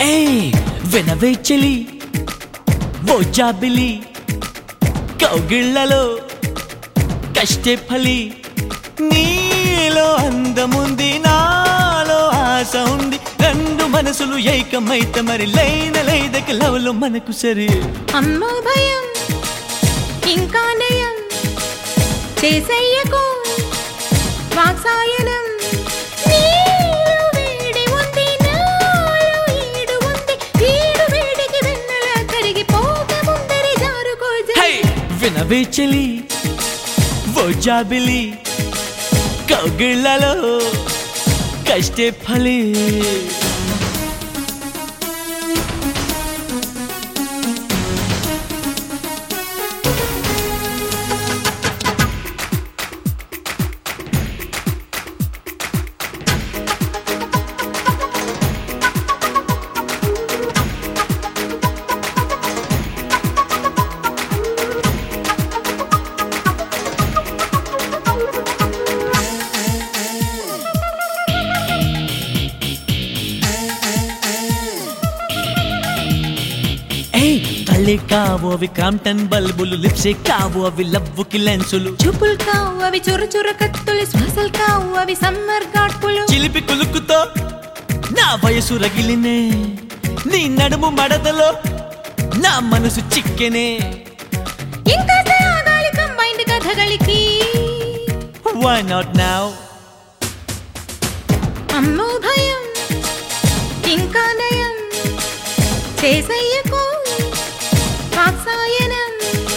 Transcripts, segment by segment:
ఏయ్ వినవే చెలి ఓ జాబిలి కౌగిళ్లలో కష్టే ఫలి నీలో అందముంది నాలో ఆశ ఉంది రెండు మనసులు ఏకమైతే మరి లైన లైదకి లవలు మనకు సరి అమ్మో భయం ఇంకా నయం చేసయ్యకు వాక్సాయనం నీలో వేడి ఉంది నాలో ఈడు ఉంది ఈడు వేడికి వెన్నెల కరిగిపోక ముందరి జారుకో హై వినవే చెలి ఓ జాబిలి కౌగిళ్లలో కష్టే ఫలి ఏయ్ కళ్ళే కావు అవి క్రాంప్టన్ బల్బులు లిప్సే కావు అవి లవ్వుకి లెన్సులు చూపులు కావు అవి చుర చుర కత్తులు శ్వాసలు కావు అవి సమ్మర్ గాడ్పులు చిలిపి కులుకుతో నా వయసు రగిలినే నీ నడుము మడదలో నా మనసు చిక్కెనే ఇంకా ఆగాలి కంబైండ్ కథಗಳಿಗೆ వై నాట్ నౌ అమ్మో భయం ఇంకా నయం చేసయ్యకు వాక్సాయనం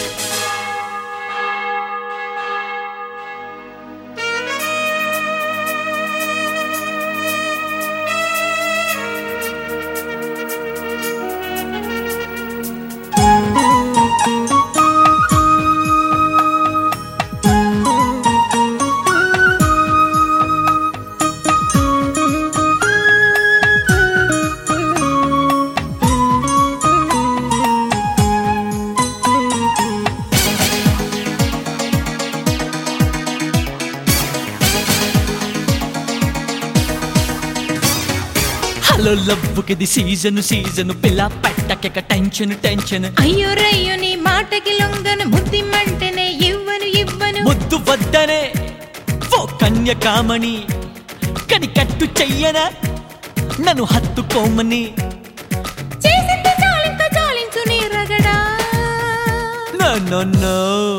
హలో లవ్వుకిది సీజను సీజను పిల్ల పెట్టకెక టెన్షన్ టెన్షన్ అయ్యో రయ్యో నీ మాటకి లొంగను ముద్దిమ్మంటేనే ఇవ్వను ఇవ్వను ముద్దు వద్దనే ఓ కన్యకామణి కని కట్టు చెయ్యనా నన్ను హత్తుకోమని చేసింది చాలింత చాలించు నీ రగడా నో నో నో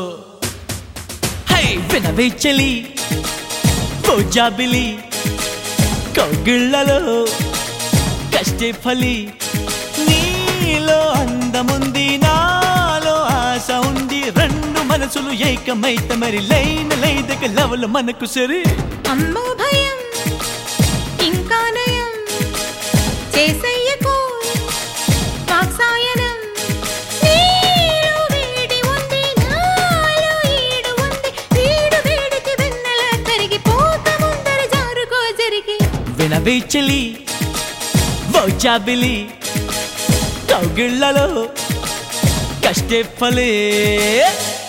హై వినవే చెలి ఓ జాబిలి కౌగిళ్లలో కష్టే ఫలి నీలో అందముంది నాలో ఆశ ఉంది రెండు మనసులు ఏకమైతే మరి లైన లైదక లవలు మనకు సరి అమ్మో భయం ఇంకా నయం చేసయ్యకు వాక్సాయనం నీలో వేడి ఉంది నాలో ఈడు ఉంది ఈడు వేడికి వెన్నెల కరిగిపోక ముందర జారుకో జరిగి వినవే చెలి ఓ జాబిలి కౌగిళ్లలో కష్టే ఫలే